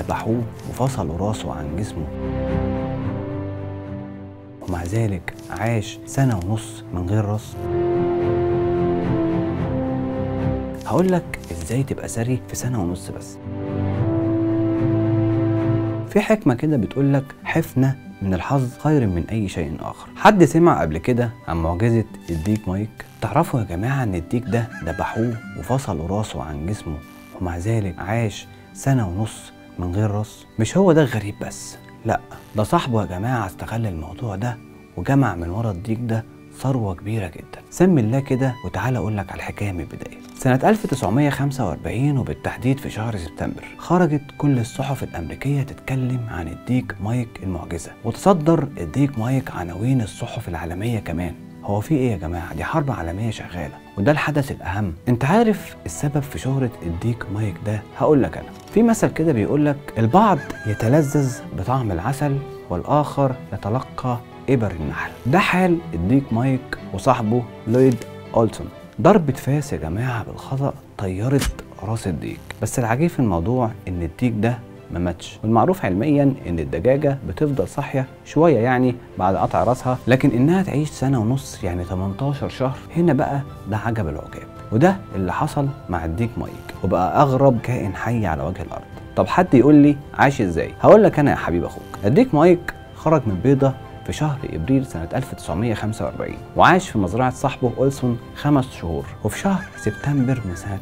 دبحوه وفصلوا راسه عن جسمه ومع ذلك عاش سنة ونص من غير راس هقول لك ازاي تبقى ثري في سنة ونص بس في حكمة كده بتقول لك حفنة من الحظ خير من أي شيء آخر حد سمع قبل كده عن معجزة الديك مايك تعرفوا يا جماعة إن الديك ده ذبحوه وفصلوا راسه عن جسمه ومع ذلك عاش سنة ونص من غير راس مش هو ده الغريب بس لا ده صاحبه يا جماعة استغل الموضوع ده وجمع من ورا الديك ده ثروة كبيرة جدا سمي الله كده وتعالى أقول لك على الحكاية من البداية سنة 1945 وبالتحديد في شهر سبتمبر خرجت كل الصحف الأمريكية تتكلم عن الديك مايك المعجزة وتصدر الديك مايك عناوين الصحف العالمية كمان هو في ايه يا جماعة دي حرب عالمية شغالة وده الحدث الأهم انت عارف السبب في شهرة الديك مايك ده هقول لك أنا في مثل كده بيقول لك البعض يتلذذ بطعم العسل والآخر يتلقى إبر النحل ده حال الديك مايك وصاحبه لويد أولسون ضربة فاس يا جماعة بالخطأ طيرت راس الديك بس العجيب في الموضوع إن الديك ده ما ماتش والمعروف علميا ان الدجاجه بتفضل صاحيه شويه يعني بعد قطع راسها لكن انها تعيش سنه ونص يعني 18 شهر هنا بقى ده عجب العجاب وده اللي حصل مع الديك مايك وبقى اغرب كائن حي على وجه الارض طب حد يقول لي عاش ازاي هقول لك انا يا حبيب اخوك الديك مايك خرج من بيضه في شهر ابريل سنه 1945 وعاش في مزرعه صاحبه اولسون خمس شهور وفي شهر سبتمبر من سنه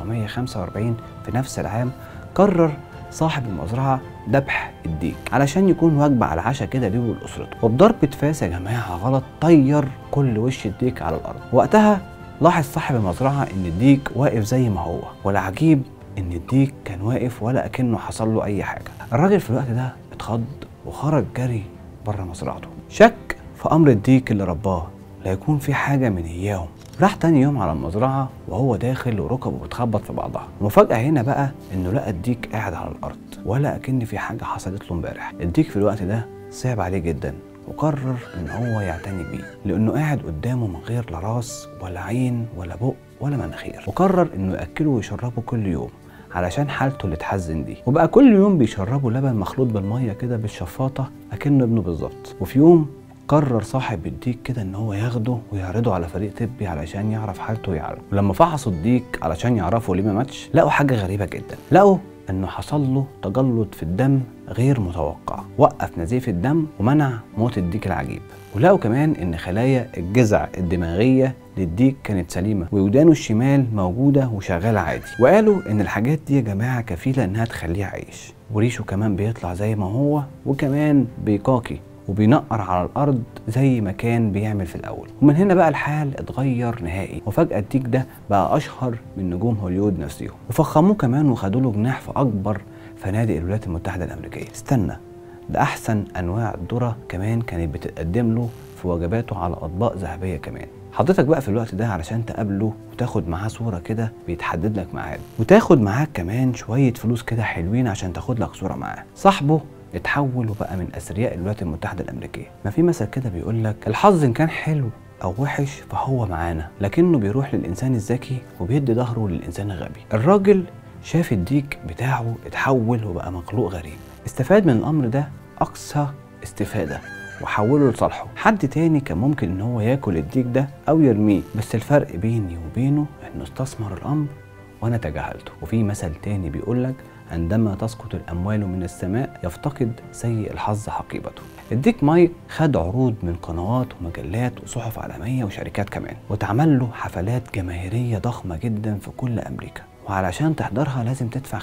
1945 في نفس العام قرر صاحب المزرعة ذبح الديك علشان يكون وجبة على العشاء كده ليه ولأسرته وبضربة فاس يا جماعة غلط طير كل وش الديك على الأرض وقتها لاحظ صاحب المزرعة إن الديك واقف زي ما هو والعجيب إن الديك كان واقف ولا أكنه حصل له أي حاجة الراجل في الوقت ده اتخض وخرج جري بره مزرعته شك في أمر الديك اللي رباه لا يكون في حاجة من إياهم راح تاني يوم على المزرعة وهو داخل وركبه بتخبط في بعضها المفاجأة هنا بقى إنه لقى الديك قاعد على الأرض ولا أكن في حاجة حصلت له امبارح الديك في الوقت ده صعب عليه جدا وقرر إن هو يعتني بيه لأنه قاعد قدامه من غير لا راس ولا عين ولا بق ولا مناخير وقرر إنه يأكله ويشربه كل يوم علشان حالته اللي تحزن دي وبقى كل يوم بيشربوا لبن مخلوط بالميه كده بالشفاطه اكنه ابنه بالظبط وفي يوم قرر صاحب الديك كده ان هو ياخده ويعرضه على فريق طبي علشان يعرف حالته ويعرف ولما فحصوا الديك علشان يعرفوا ليه ما ماتش لقوا حاجه غريبه جدا لقوا انه حصل له تجلط في الدم غير متوقع وقف نزيف الدم ومنع موت الديك العجيب ولقوا كمان ان خلايا الجذع الدماغيه للديك كانت سليمه وودانه الشمال موجوده وشغاله عادي وقالوا ان الحاجات دي يا جماعه كفيله انها تخليه عايش وريشه كمان بيطلع زي ما هو وكمان بيقاكي وبينقر على الارض زي ما كان بيعمل في الاول ومن هنا بقى الحال اتغير نهائي وفجاه الديك ده بقى اشهر من نجوم هوليود نفسهم وفخموه كمان وخدوا له جناح في اكبر فنادق الولايات المتحده الامريكيه استنى ده احسن انواع الذره كمان كانت بتتقدم له في وجباته على اطباق ذهبيه كمان حضرتك بقى في الوقت ده علشان تقابله وتاخد معاه صوره كده بيتحدد لك ميعاد وتاخد معاك كمان شويه فلوس كده حلوين عشان تاخد لك صوره معاه صاحبه اتحول وبقى من اثرياء الولايات المتحده الامريكيه ما في مثل كده بيقول لك الحظ ان كان حلو او وحش فهو معانا لكنه بيروح للانسان الذكي وبيدي ظهره للانسان الغبي الراجل شاف الديك بتاعه اتحول وبقى مخلوق غريب استفاد من الامر ده اقصى استفاده وحوله لصالحه حد تاني كان ممكن ان هو ياكل الديك ده او يرميه بس الفرق بيني وبينه انه استثمر الامر وانا تجاهلته وفي مثل تاني بيقول لك عندما تسقط الأموال من السماء يفتقد سيء الحظ حقيبته الديك مايك خد عروض من قنوات ومجلات وصحف عالمية وشركات كمان واتعمل له حفلات جماهيرية ضخمة جدا في كل أمريكا وعلشان تحضرها لازم تدفع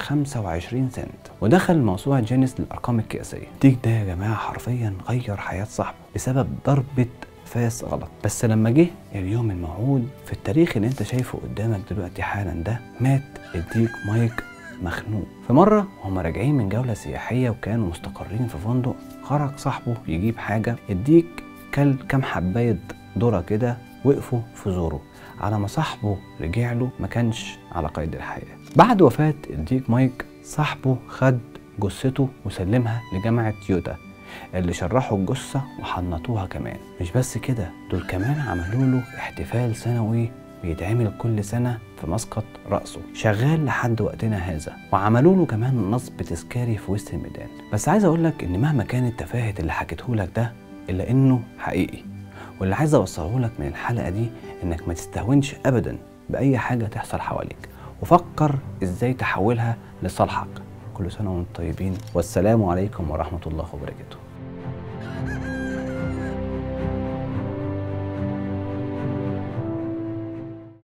25 سنت ودخل موسوعة جينيس للأرقام القياسية الديك ده يا جماعة حرفيا غير حياة صاحبه بسبب ضربة فاس غلط بس لما جه اليوم الموعود في التاريخ اللي انت شايفه قدامك دلوقتي حالا ده مات الديك مايك مخنوق في مرة وهم راجعين من جولة سياحية وكانوا مستقرين في فندق خرج صاحبه يجيب حاجة الديك كل كام حباية ذرة كده وقفوا في زوره على ما صاحبه رجع له ما كانش على قيد الحياة بعد وفاة الديك مايك صاحبه خد جثته وسلمها لجامعة يوتا اللي شرحوا الجثة وحنطوها كمان مش بس كده دول كمان عملوا له احتفال سنوي بيتعمل كل سنة في مسقط رأسه شغال لحد وقتنا هذا وعملوا له كمان نصب تذكاري في وسط الميدان بس عايز اقول لك ان مهما كانت تفاهة اللي حكيته لك ده الا انه حقيقي واللي عايز اوصله لك من الحلقة دي انك ما تستهونش ابدا باي حاجة تحصل حواليك وفكر ازاي تحولها لصالحك كل سنة وانتم طيبين والسلام عليكم ورحمة الله وبركاته